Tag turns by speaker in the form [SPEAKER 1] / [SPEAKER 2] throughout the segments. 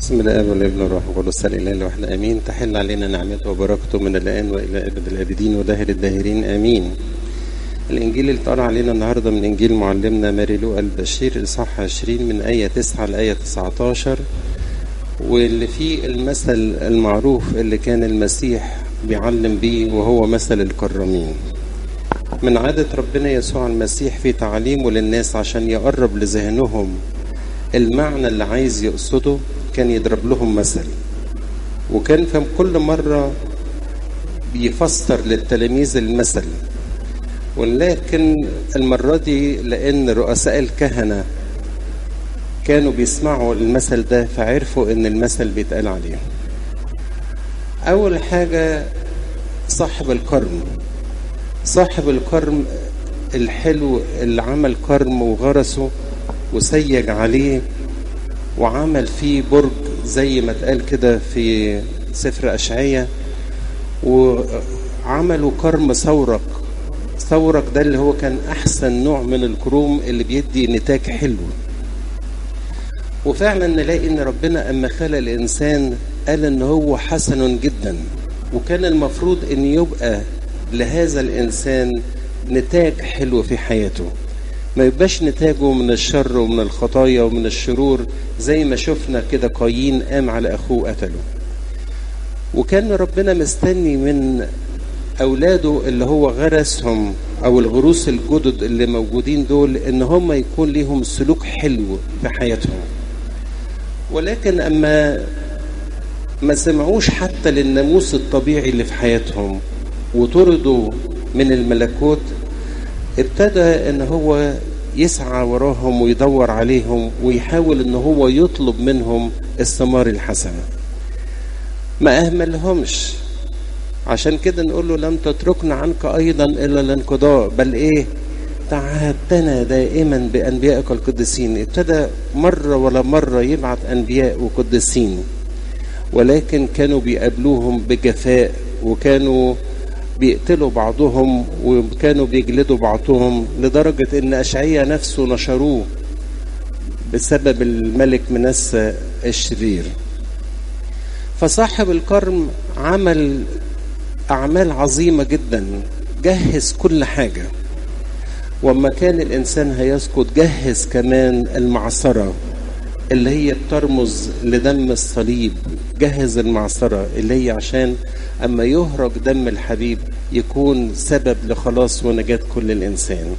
[SPEAKER 1] بسم الله والابن والروح القدس الاله الواحد امين تحل علينا نعمته وبركته من الان والى ابد الابدين وداهر الداهرين امين الانجيل اللي اتقرا علينا النهارده من انجيل معلمنا ماري لوقا البشير الاصحاح 20 من ايه 9 لايه 19 واللي فيه المثل المعروف اللي كان المسيح بيعلم بيه وهو مثل الكرامين من عادة ربنا يسوع المسيح في تعليمه للناس عشان يقرب لذهنهم المعنى اللي عايز يقصده كان يضرب لهم مثل وكان في كل مرة بيفسر للتلاميذ المثل ولكن المرة دي لأن رؤساء الكهنة كانوا بيسمعوا المثل ده فعرفوا إن المثل بيتقال عليهم أول حاجة صاحب الكرم صاحب الكرم الحلو اللي عمل كرم وغرسه وسيج عليه وعمل فيه برج زي ما اتقال كده في سفر أشعية وعملوا كرم ثورق ثورق ده اللي هو كان أحسن نوع من الكروم اللي بيدي نتاج حلو وفعلا نلاقي ان ربنا اما خلق الانسان قال ان هو حسن جدا وكان المفروض ان يبقى لهذا الانسان نتاج حلو في حياته ما يبقاش نتاجه من الشر ومن الخطايا ومن الشرور زي ما شفنا كده قايين قام على اخوه قتله وكان ربنا مستني من اولاده اللي هو غرسهم او الغروس الجدد اللي موجودين دول ان هم يكون ليهم سلوك حلو في حياتهم ولكن اما ما سمعوش حتى للناموس الطبيعي اللي في حياتهم وطردوا من الملكوت ابتدى ان هو يسعى وراهم ويدور عليهم ويحاول ان هو يطلب منهم الثمار الحسنه ما اهملهمش عشان كده نقول له لم تتركنا عنك ايضا الا الانقضاء بل ايه تعهدتنا دائما بانبيائك القديسين ابتدى مره ولا مره يبعث انبياء وقديسين ولكن كانوا بيقابلوهم بجفاء وكانوا بيقتلوا بعضهم وكانوا بيجلدوا بعضهم لدرجة ان اشعيا نفسه نشروه بسبب الملك منسى الشرير فصاحب الكرم عمل اعمال عظيمة جدا جهز كل حاجة وما كان الانسان هيسقط جهز كمان المعصرة اللي هي بترمز لدم الصليب جهز المعصرة اللي هي عشان أما يهرج دم الحبيب يكون سبب لخلاص ونجاة كل الإنسان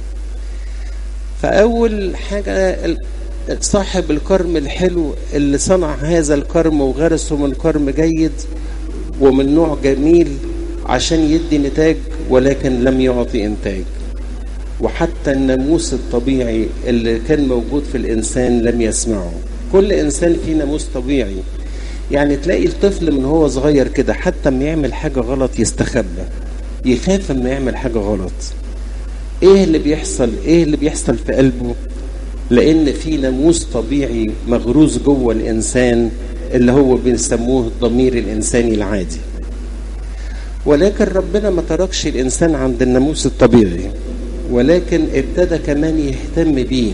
[SPEAKER 1] فأول حاجة صاحب الكرم الحلو اللي صنع هذا الكرم وغرسه من كرم جيد ومن نوع جميل عشان يدي نتاج ولكن لم يعطي إنتاج وحتى الناموس الطبيعي اللي كان موجود في الإنسان لم يسمعه كل إنسان فيه ناموس طبيعي يعني تلاقي الطفل من هو صغير كده حتى ما يعمل حاجة غلط يستخبى يخاف اما يعمل حاجة غلط ايه اللي بيحصل ايه اللي بيحصل في قلبه لان في ناموس طبيعي مغروس جوه الانسان اللي هو بنسموه الضمير الانساني العادي ولكن ربنا ما تركش الانسان عند الناموس الطبيعي ولكن ابتدى كمان يهتم بيه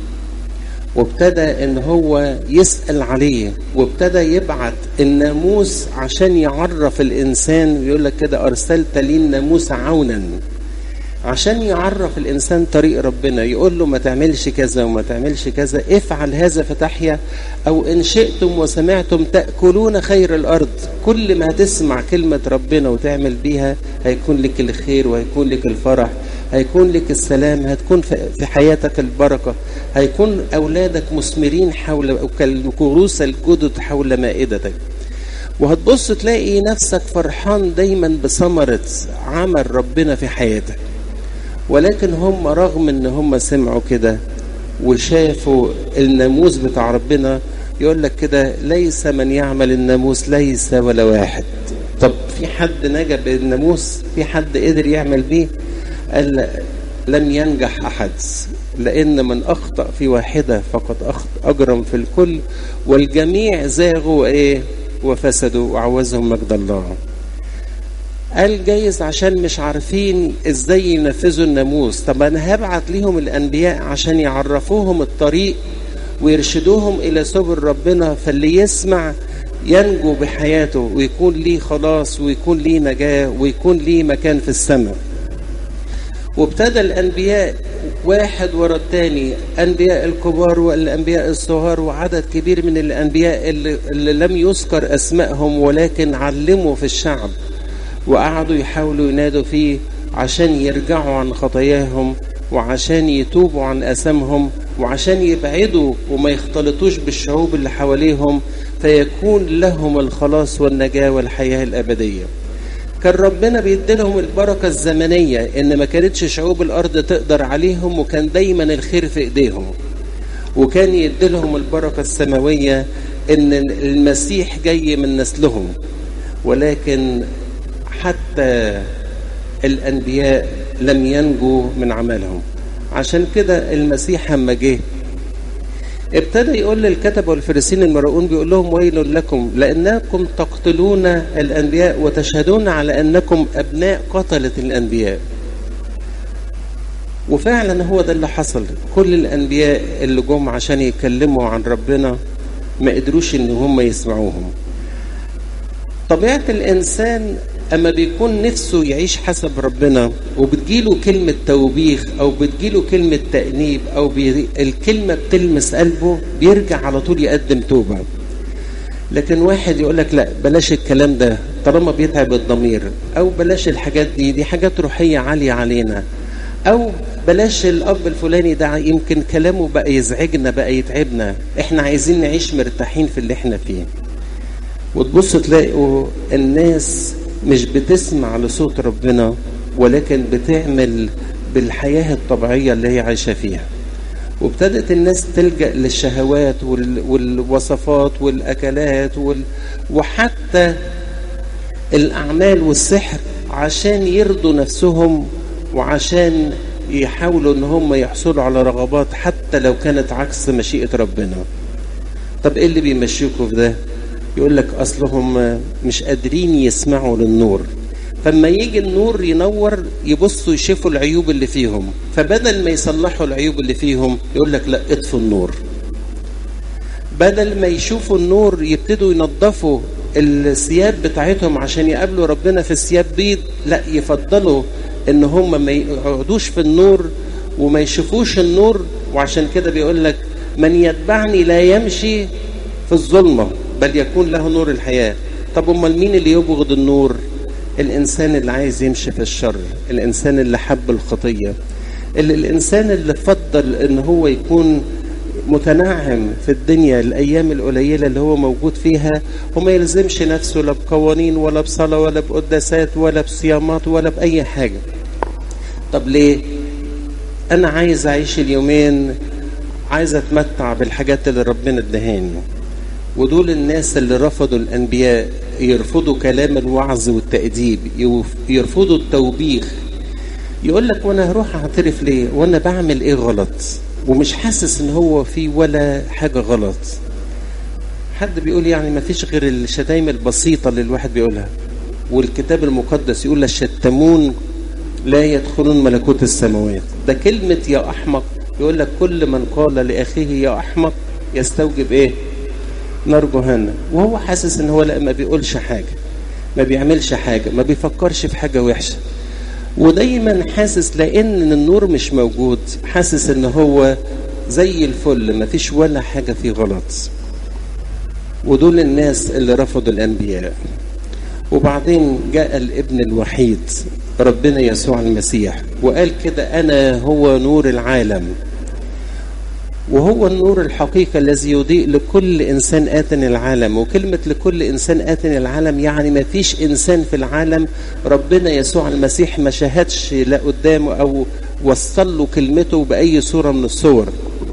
[SPEAKER 1] وابتدى ان هو يسأل عليه وابتدى يبعت الناموس عشان يعرف الانسان يقول لك كده ارسلت لي الناموس عونا عشان يعرف الانسان طريق ربنا يقول له ما تعملش كذا وما تعملش كذا افعل هذا فتحيا او ان شئتم وسمعتم تاكلون خير الارض كل ما هتسمع كلمه ربنا وتعمل بيها هيكون لك الخير وهيكون لك الفرح هيكون لك السلام هتكون في حياتك البركة هيكون أولادك مثمرين حول كالكروس الجدد حول مائدتك وهتبص تلاقي نفسك فرحان دايما بثمرة عمل ربنا في حياتك ولكن هم رغم ان هم سمعوا كده وشافوا الناموس بتاع ربنا يقول لك كده ليس من يعمل الناموس ليس ولا واحد طب في حد نجا بالناموس في حد قدر يعمل بيه قال لم ينجح أحد لأن من أخطأ في واحدة فقد أجرم في الكل والجميع زاغوا إيه وفسدوا وعوزهم مجد الله قال جايز عشان مش عارفين ازاي ينفذوا الناموس طب انا هبعت ليهم الانبياء عشان يعرفوهم الطريق ويرشدوهم إلى سبل ربنا فاللي يسمع ينجو بحياته ويكون ليه خلاص ويكون ليه نجاة ويكون ليه مكان في السماء وابتدى الأنبياء واحد ورا الثاني أنبياء الكبار والأنبياء الصغار وعدد كبير من الأنبياء اللي, اللي لم يذكر أسمائهم ولكن علموا في الشعب وقعدوا يحاولوا ينادوا فيه عشان يرجعوا عن خطاياهم وعشان يتوبوا عن أثامهم وعشان يبعدوا وما يختلطوش بالشعوب اللي حواليهم فيكون لهم الخلاص والنجاة والحياة الأبدية كان ربنا بيديلهم البركة الزمنية إن ما كانتش شعوب الأرض تقدر عليهم وكان دايما الخير في إيديهم وكان يديلهم البركة السماوية إن المسيح جاي من نسلهم ولكن حتى الأنبياء لم ينجوا من عملهم عشان كده المسيح لما جه ابتدى يقول للكتبة والفريسين المرؤون بيقول لهم ويل لكم لأنكم تقتلون الأنبياء وتشهدون على أنكم أبناء قتلة الأنبياء وفعلا هو ده اللي حصل كل الأنبياء اللي جم عشان يتكلموا عن ربنا ما قدروش إن هم يسمعوهم طبيعة الإنسان أما بيكون نفسه يعيش حسب ربنا وبتجيله كلمة توبيخ أو بتجيله كلمة تأنيب أو بي... الكلمة بتلمس قلبه بيرجع على طول يقدم توبة لكن واحد يقول لك لا بلاش الكلام ده طالما بيتعب الضمير أو بلاش الحاجات دي دي حاجات روحية عالية علينا أو بلاش الأب الفلاني ده يمكن كلامه بقى يزعجنا بقى يتعبنا إحنا عايزين نعيش مرتاحين في اللي إحنا فيه وتبص تلاقوا الناس مش بتسمع لصوت ربنا ولكن بتعمل بالحياة الطبيعية اللي هي عايشة فيها وابتدت الناس تلجأ للشهوات وال... والوصفات والأكلات وال... وحتى الأعمال والسحر عشان يرضوا نفسهم وعشان يحاولوا ان هم يحصلوا على رغبات حتى لو كانت عكس مشيئة ربنا طب ايه اللي بيمشيكوا في ده يقول لك اصلهم مش قادرين يسمعوا للنور فلما يجي النور ينور يبصوا يشوفوا العيوب اللي فيهم فبدل ما يصلحوا العيوب اللي فيهم يقول لك لا اطفوا النور بدل ما يشوفوا النور يبتدوا ينظفوا الثياب بتاعتهم عشان يقابلوا ربنا في الثياب بيض لا يفضلوا ان هم ما يقعدوش في النور وما يشوفوش النور وعشان كده بيقول لك من يتبعني لا يمشي في الظلمه بل يكون له نور الحياة طب امال مين اللي يبغض النور الانسان اللي عايز يمشي في الشر الانسان اللي حب الخطية اللي الانسان اللي فضل ان هو يكون متنعم في الدنيا الايام القليله اللي هو موجود فيها وما يلزمش نفسه لا بقوانين ولا بصلاه ولا بقداسات ولا بصيامات ولا باي حاجه طب ليه انا عايز اعيش اليومين عايز اتمتع بالحاجات اللي ربنا ادهاني ودول الناس اللي رفضوا الأنبياء يرفضوا كلام الوعظ والتأديب يرفضوا التوبيخ يقول لك وانا هروح اعترف ليه وانا بعمل ايه غلط ومش حاسس ان هو في ولا حاجة غلط حد بيقول يعني ما فيش غير الشتايم البسيطة اللي الواحد بيقولها والكتاب المقدس يقول الشتمون لا يدخلون ملكوت السماوات ده كلمة يا أحمق يقول لك كل من قال لأخيه يا أحمق يستوجب إيه نار جهنم وهو حاسس ان هو لا ما بيقولش حاجة ما بيعملش حاجة ما بيفكرش في حاجة وحشة ودايما حاسس لان النور مش موجود حاسس ان هو زي الفل ما فيش ولا حاجة فيه غلط ودول الناس اللي رفضوا الانبياء وبعدين جاء الابن الوحيد ربنا يسوع المسيح وقال كده انا هو نور العالم وهو النور الحقيقي الذي يضيء لكل إنسان آتن العالم وكلمة لكل إنسان آتن العالم يعني ما فيش إنسان في العالم ربنا يسوع المسيح ما شاهدش لا قدامه أو وصل له كلمته بأي صورة من الصور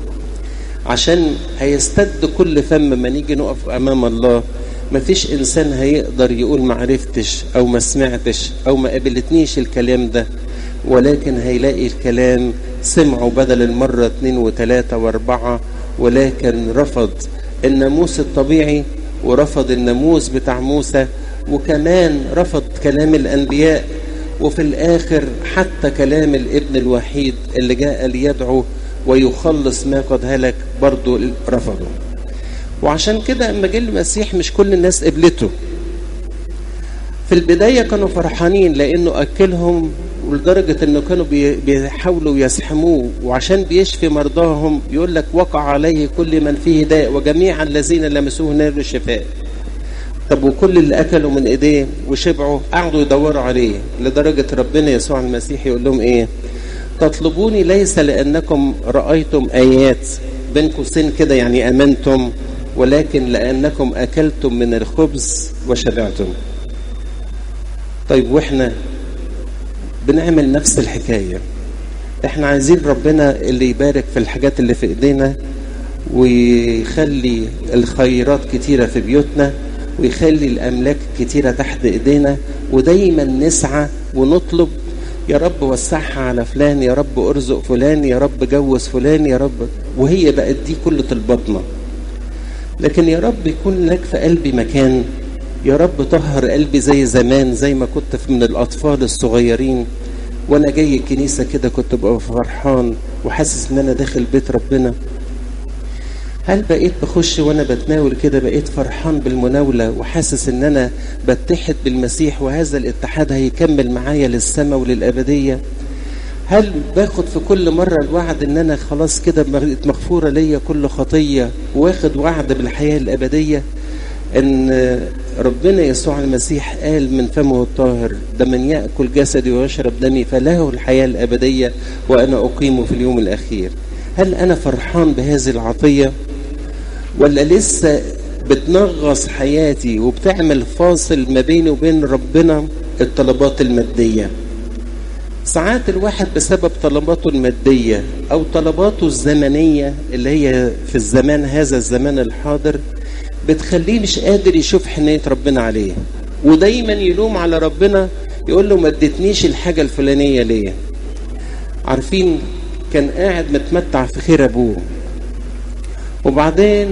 [SPEAKER 1] عشان هيستد كل فم ما نيجي نقف أمام الله ما فيش إنسان هيقدر يقول ما عرفتش أو ما سمعتش أو ما قابلتنيش الكلام ده ولكن هيلاقي الكلام سمعوا بدل المرة اتنين وتلاتة واربعة ولكن رفض الناموس الطبيعي ورفض الناموس بتاع موسى وكمان رفض كلام الأنبياء وفي الآخر حتى كلام الابن الوحيد اللي جاء ليدعو ويخلص ما قد هلك برضه رفضه وعشان كده اما جه المسيح مش كل الناس قبلته في البداية كانوا فرحانين لأنه أكلهم ولدرجة أنه كانوا بيحاولوا يسحموه وعشان بيشفي مرضاهم يقول لك وقع عليه كل من فيه داء وجميع الذين لمسوه نالوا الشفاء طب وكل اللي أكلوا من إيديه وشبعوا قعدوا يدوروا عليه لدرجة ربنا يسوع المسيح يقول لهم إيه تطلبوني ليس لأنكم رأيتم آيات بين قوسين كده يعني أمنتم ولكن لأنكم أكلتم من الخبز وشبعتم طيب واحنا بنعمل نفس الحكاية احنا عايزين ربنا اللي يبارك في الحاجات اللي في ايدينا ويخلي الخيرات كتيرة في بيوتنا ويخلي الاملاك كتيرة تحت ايدينا ودايما نسعى ونطلب يا رب وسعها على فلان يا رب ارزق فلان يا رب جوز فلان يا رب وهي بقت دي كل طلباتنا لكن يا رب يكون لك في قلبي مكان يا رب طهر قلبي زي زمان زي ما كنت من الأطفال الصغيرين وأنا جاي الكنيسة كده كنت ببقى فرحان وحاسس إن أنا داخل بيت ربنا هل بقيت بخش وأنا بتناول كده بقيت فرحان بالمناولة وحاسس إن أنا بتحد بالمسيح وهذا الاتحاد هيكمل معايا للسماء وللأبدية هل باخد في كل مرة الوعد ان انا خلاص كده بقيت مغفورة ليا كل خطية واخد وعد بالحياة الابدية ان ربنا يسوع المسيح قال من فمه الطاهر ده من يأكل جسدي ويشرب دمي فله الحياة الأبدية وأنا أقيمه في اليوم الأخير هل أنا فرحان بهذه العطية ولا لسه بتنغص حياتي وبتعمل فاصل ما بيني وبين ربنا الطلبات المادية ساعات الواحد بسبب طلباته المادية أو طلباته الزمنية اللي هي في الزمان هذا الزمان الحاضر بتخليه مش قادر يشوف حنية ربنا عليه ودايما يلوم على ربنا يقول له ما اديتنيش الحاجة الفلانية ليه عارفين كان قاعد متمتع في خير ابوه وبعدين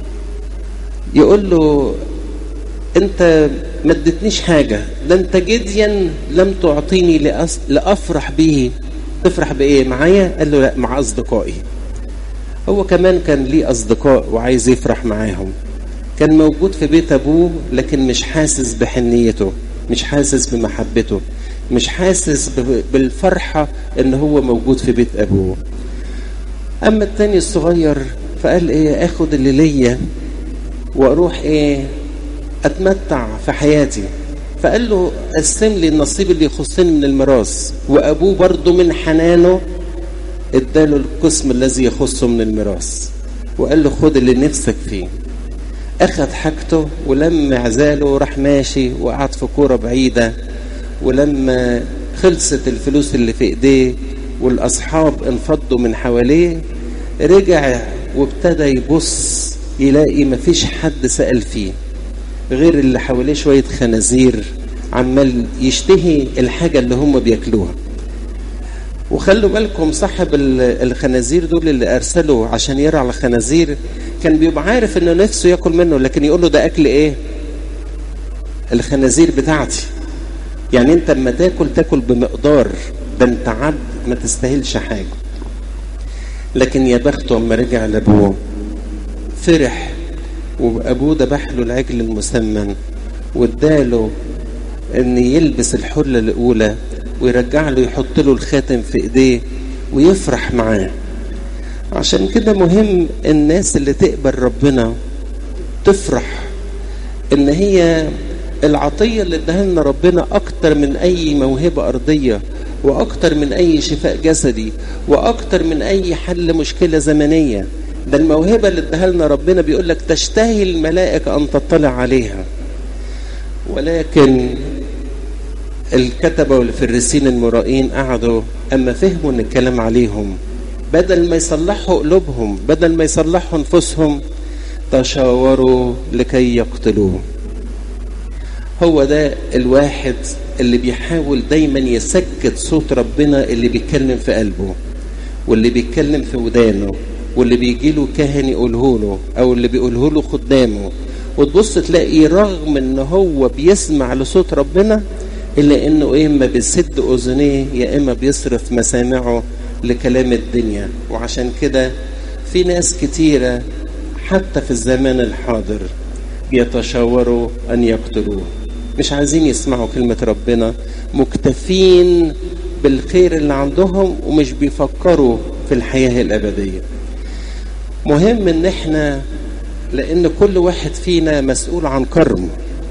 [SPEAKER 1] يقول له انت ما اديتنيش حاجة ده انت جديا لم تعطيني لأس... لأفرح به تفرح بإيه معايا قال له لا مع أصدقائي هو كمان كان ليه أصدقاء وعايز يفرح معاهم كان موجود في بيت أبوه لكن مش حاسس بحنيته مش حاسس بمحبته مش حاسس بالفرحة ان هو موجود في بيت أبوه أما التاني الصغير فقال ايه اخد اللي ليا واروح ايه اتمتع في حياتي فقال له قسم لي النصيب اللي يخصني من الميراث وابوه برضه من حنانه اداله القسم الذي يخصه من الميراث وقال له خد اللي نفسك فيه اخذ حاجته ولما عزاله راح ماشي وقعد في كوره بعيده ولما خلصت الفلوس اللي في ايديه والاصحاب انفضوا من حواليه رجع وابتدى يبص يلاقي مفيش حد سأل فيه غير اللي حواليه شوية خنازير عمال يشتهي الحاجة اللي هم بياكلوها وخلوا بالكم صاحب الخنازير دول اللي ارسلوا عشان يرعى الخنازير كان بيبقى عارف انه نفسه ياكل منه لكن يقول له ده اكل ايه الخنازير بتاعتي يعني انت اما تاكل تاكل بمقدار ده انت عبد ما تستاهلش حاجه لكن يا بخته اما رجع لابوه فرح وابوه ذبح له العجل المسمن واداله ان يلبس الحله الاولى ويرجع له يحط له الخاتم في ايديه ويفرح معاه عشان كده مهم الناس اللي تقبل ربنا تفرح ان هي العطية اللي اداها لنا ربنا اكتر من اي موهبة ارضية واكتر من اي شفاء جسدي واكتر من اي حل مشكلة زمنية ده الموهبة اللي اداها لنا ربنا بيقول لك تشتهي الملائكة ان تطلع عليها ولكن الكتبة والفريسين المرائين قعدوا اما فهموا ان الكلام عليهم بدل ما يصلحوا قلوبهم بدل ما يصلحوا نفوسهم تشاوروا لكي يقتلوه هو ده الواحد اللي بيحاول دايما يسكت صوت ربنا اللي بيتكلم في قلبه واللي بيتكلم في ودانه واللي بيجي له كاهن يقوله له او اللي بيقوله له خدامه وتبص تلاقي رغم ان هو بيسمع لصوت ربنا الا انه ايه اما بيسد اذنيه يا اما بيصرف مسامعه لكلام الدنيا وعشان كده في ناس كتيرة حتى في الزمان الحاضر يتشاوروا أن يقتلوه مش عايزين يسمعوا كلمة ربنا مكتفين بالخير اللي عندهم ومش بيفكروا في الحياة الأبدية مهم ان احنا لان كل واحد فينا مسؤول عن كرم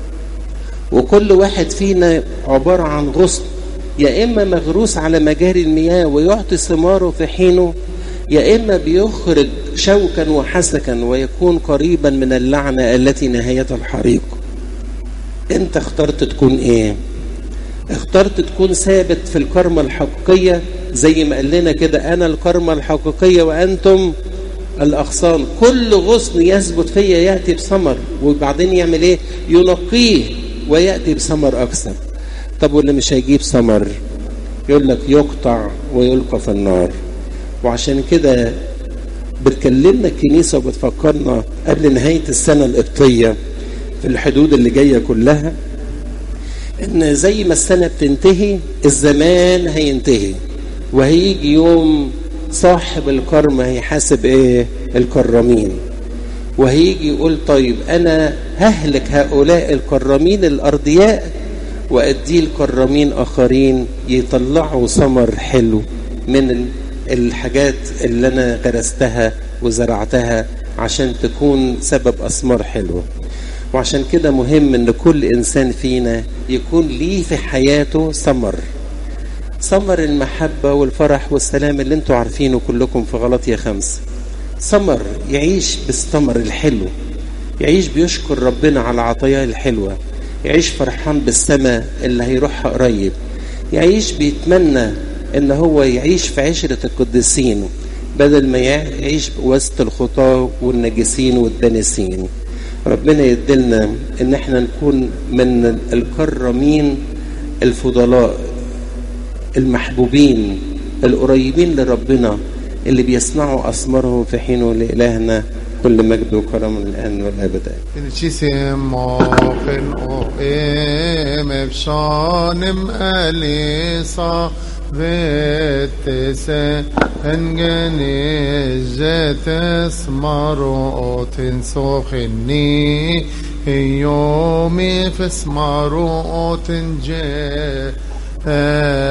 [SPEAKER 1] وكل واحد فينا عبارة عن غصن يا إما مغروس على مجاري المياه ويعطي ثماره في حينه يا إما بيخرج شوكا وحسكا ويكون قريبا من اللعنة التي نهايتها الحريق أنت اخترت تكون إيه؟ اخترت تكون ثابت في الكرمة الحقيقية زي ما قال لنا كده أنا الكرمة الحقيقية وأنتم الأغصان كل غصن يثبت فيا يأتي بثمر وبعدين يعمل إيه؟ ينقيه ويأتي بثمر أكثر طب واللي مش هيجيب ثمر يقول لك يقطع ويلقى في النار وعشان كده بتكلمنا الكنيسة وبتفكرنا قبل نهاية السنة القبطية في الحدود اللي جاية كلها ان زي ما السنة بتنتهي الزمان هينتهي وهيجي يوم صاحب الكرم هيحاسب ايه الكرامين وهيجي يقول طيب انا ههلك هؤلاء الكرامين الارضياء وادي الكرامين اخرين يطلعوا ثمر حلو من الحاجات اللي انا غرستها وزرعتها عشان تكون سبب اثمار حلوه وعشان كده مهم ان كل انسان فينا يكون ليه في حياته ثمر ثمر المحبه والفرح والسلام اللي انتوا عارفينه كلكم في غلطيه خمسه ثمر يعيش بالثمر الحلو يعيش بيشكر ربنا على عطاياه الحلوه يعيش فرحان بالسماء اللي هيروحها قريب يعيش بيتمنى ان هو يعيش في عشرة القديسين بدل ما يعيش وسط الخطاة والنجسين والدانسين ربنا يدلنا ان احنا نكون من الكرمين الفضلاء المحبوبين القريبين لربنا اللي بيصنعوا أثمارهم في حينه لإلهنا كل مجد وكرم الآن والأبد
[SPEAKER 2] الجسم ماخن او ام بشانم اليسا vetese engenizet smarot sochni يومي في سمارو تنجي